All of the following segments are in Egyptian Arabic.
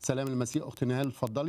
سلام المسيح اخت نهال اتفضلي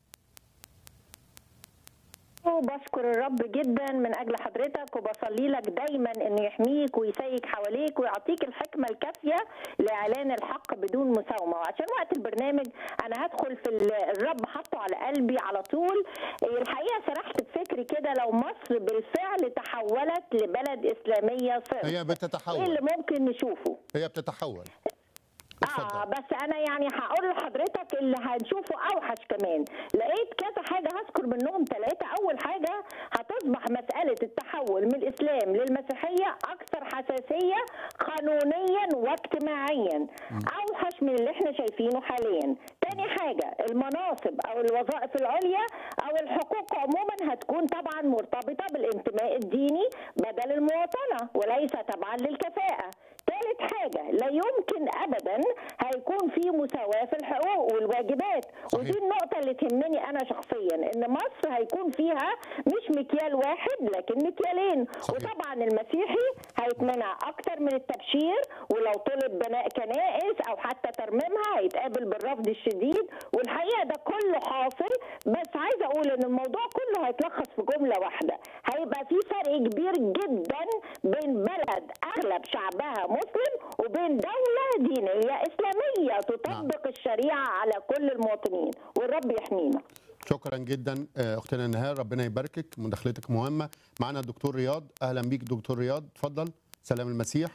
وبشكر الرب جدا من اجل حضرتك وبصلي لك دايما انه يحميك ويسيك حواليك ويعطيك الحكمه الكافيه لاعلان الحق بدون مساومه وعشان وقت البرنامج انا هدخل في ال- الرب حطه على قلبي على طول الحقيقه سرحت بفكري كده لو مصر بالفعل تحولت لبلد اسلاميه صرف هي ايه بتتحول اللي ممكن نشوفه هي بتتحول اه اتفضل بس انا يعني هقول لحضرتك اللي هنشوفه اوحش كمان لقيت كذا حاجه هذكر منهم ثلاثه اول حاجه هتصبح مساله التحول من الاسلام للمسيحيه اكثر حساسيه قانونيا واجتماعيا اوحش من اللي احنا شايفينه حاليا تاني حاجه المناصب او الوظائف العليا او الحقوق عموما هتكون طبعا مرتبطه بالانتماء الديني بدل المواطنه وليس تبعا للكفاءه ثالث حاجة لا يمكن أبدا هيكون في مساواة في الحقوق والواجبات صحيح. ودي النقطة اللي تهمني أنا شخصيا إن مصر هيكون فيها مش مكيال واحد لكن مكيالين صحيح. وطبعا المسيحي هيتمنع أكتر من التبشير ولو طلب بناء كنائس أو حتى ترميمها هيتقابل بالرفض الشديد والحقيقة ده كله حاصل بس عايزة أقول إن الموضوع كله هيتلخص في جملة واحدة هيبقى في فرق كبير جدا بين بلد أغلب شعبها مسلم وبين دولة دينية إسلامية تطبق الشريعة على كل المواطنين والرب يحمينا شكرا جدا آه، اختنا نهال ربنا يباركك مداخلتك مهمه معنا الدكتور رياض اهلا بيك دكتور رياض اتفضل سلام المسيح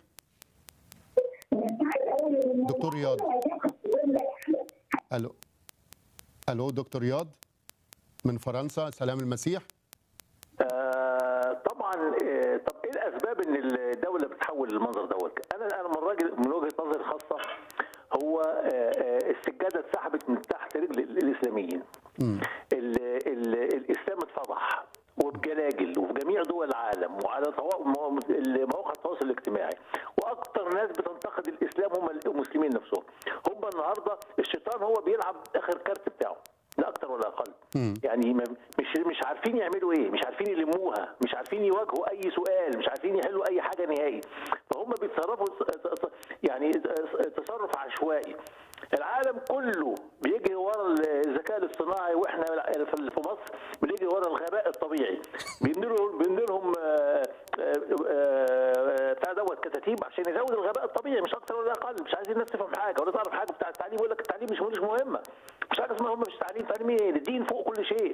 دكتور رياض الو الو دكتور رياض من فرنسا سلام المسيح آه، طبعا آه، طب ايه الاسباب ان الدوله بتحول للمنظر دوت انا انا من راجل من وجهه نظري الخاصه هو آه، آه، السجاده اتسحبت من تحت رجل الاسلاميين ال- ال- الاسلام اتفضح وبجلاجل وفي جميع دول العالم وعلى طوا- مو- مواقع التواصل الاجتماعي واكثر ناس بتنتقد الاسلام هم المسلمين نفسهم هم النهارده الشيطان هو بيلعب اخر كارت بتاعه لا اكتر ولا اقل يعني ما- مش مش عارفين يعملوا ايه مش عارفين يلموها مش عارفين يواجهوا اي سؤال مش عارفين يحلوا اي حاجه نهائي فهم بيتصرفوا تص- تص- يعني تصرف عشوائي العالم كله بيجري ورا الذكاء الاصطناعي واحنا في في مصر بنجري ورا الغباء الطبيعي بيمدلوا بيمدلهم آه، آه، آه، بتاع دوت كتاتيب عشان يزود الغباء الطبيعي مش اكتر ولا اقل مش عايزين الناس تفهم حاجه ولا تعرف حاجه بتاع التعليم يقول لك التعليم مش مش مهمه مش حاجه اسمها هم مش تعليم تعليم ايه الدين فوق كل شيء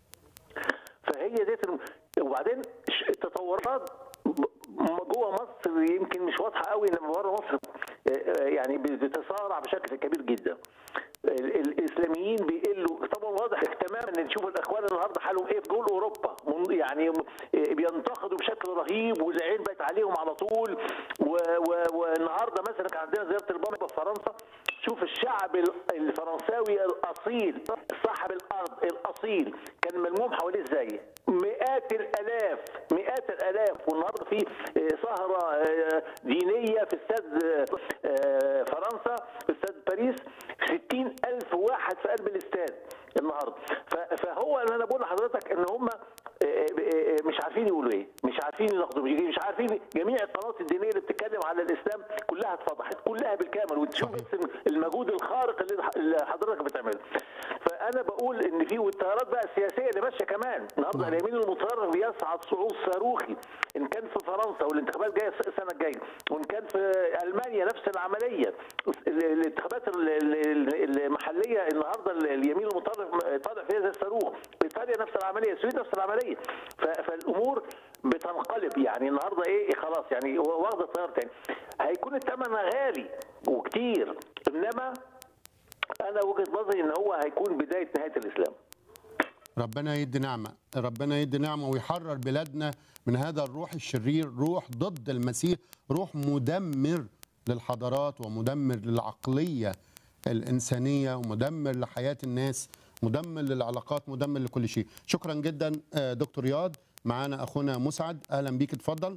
فهي ديت الم- وبعدين ش- التطورات ب- م- جوه مصر يمكن مش واضحه قوي انما بره مصر آه، آه، يعني بتتصارع بشكل كبير جدا ال- الاسلاميين بيقلوا طبعا واضح تماما ان نشوف الاخوان النهارده حالهم ايه في دول اوروبا من- يعني م- آه، بينتقدوا بشكل رهيب والعين بقت عليهم على طول و- و- والنهارده مثلا كان عندنا زياره البابا في فرنسا شوف الشعب ال- الفرنساوي الاصيل صاحب الارض الاصيل كان ملموم حواليه ازاي مئات الالاف مئات الالاف والنهارده في آه، سهره آه، دينيه في استاد آه، آه، فرنسا في استاد باريس 60 الف واحد في قلب الاستاد النهارده ف- فهو اللي انا بقول لحضرتك ان هم مش عارفين يقولوا ايه مش عارفين يناقضوا مش مش عارفين جميع القنوات الدينيه اللي بتتكلم على الاسلام كلها اتفضحت كلها بالكامل وتشوف صحيح. بس المجهود الخارق اللي اللي حضرتك بتعمله فانا بقول ان في والتيارات بقى السياسيه اللي ماشيه كمان النهارده نعم. اليمين المتطرف بيصعد صعود صاروخي ان كان في فرنسا والانتخابات جايه السنه الجايه وان كان في المانيا نفس العمليه ال- الانتخابات ال- ال- المحليه النهارده ال- اليمين المتطرف طالع فيها زي الصاروخ ايطاليا نفس العمليه السويد نفس العمليه ف- فالامور بتنقلب يعني النهارده ايه خلاص يعني واخده تيار تاني هيكون الثمن غالي وكتير انما انا وجهه نظري ان هو هيكون بدايه نهايه الاسلام ربنا يدي نعمة ربنا يدي نعمة ويحرر بلادنا من هذا الروح الشرير روح ضد المسيح روح مدمر للحضارات ومدمر للعقلية الإنسانية ومدمر لحياة الناس مدمر للعلاقات مدمر لكل شيء شكرا جدا آه، دكتور رياض معانا أخونا مسعد أهلا بيك اتفضل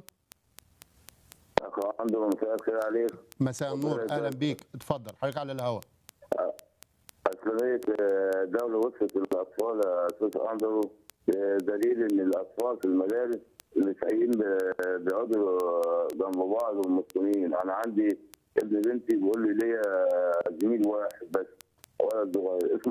اخو عنده مساء الخير عليك مساء النور أهلا بيك اتفضل حضرتك على الهواء أكثرية الدولة وصفت الأطفال يا أستاذ أندرو دليل إن الأطفال في المدارس المسيحيين ب- بيقعدوا جنب بعض والمسلمين أنا عندي ابن بنتي بيقول لي ليا زميل واحد بس ولد صغير اسمه